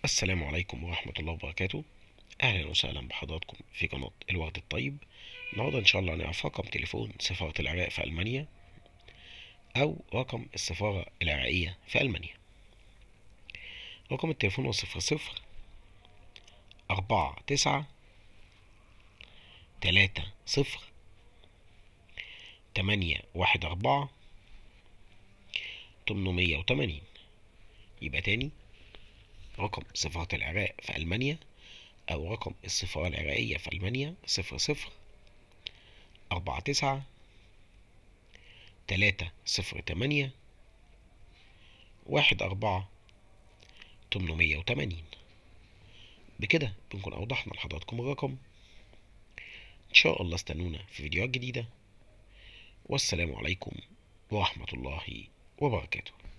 السلام عليكم ورحمة الله وبركاته أهلا وسهلا بحضراتكم في قناة الورد الطيب النهاردة إن شاء الله هنعرف رقم تليفون سفارة العراق في ألمانيا أو رقم السفارة العراقية في ألمانيا رقم التليفون هو صفر صفر أربعة تسعة تلاتة صفر تمانية واحد أربعة تمنمية وتمانين يبقى تاني رقم سفارة العراق في ألمانيا أو رقم السفارة العراقية في ألمانيا صفر صفر أربعة تسعة تلاتة صفر تمانية واحد أربعة تمنمية وتمانين بكده بنكون أوضحنا لحضراتكم الرقم إن شاء الله استنونا في فيديوهات جديدة والسلام عليكم ورحمة الله وبركاته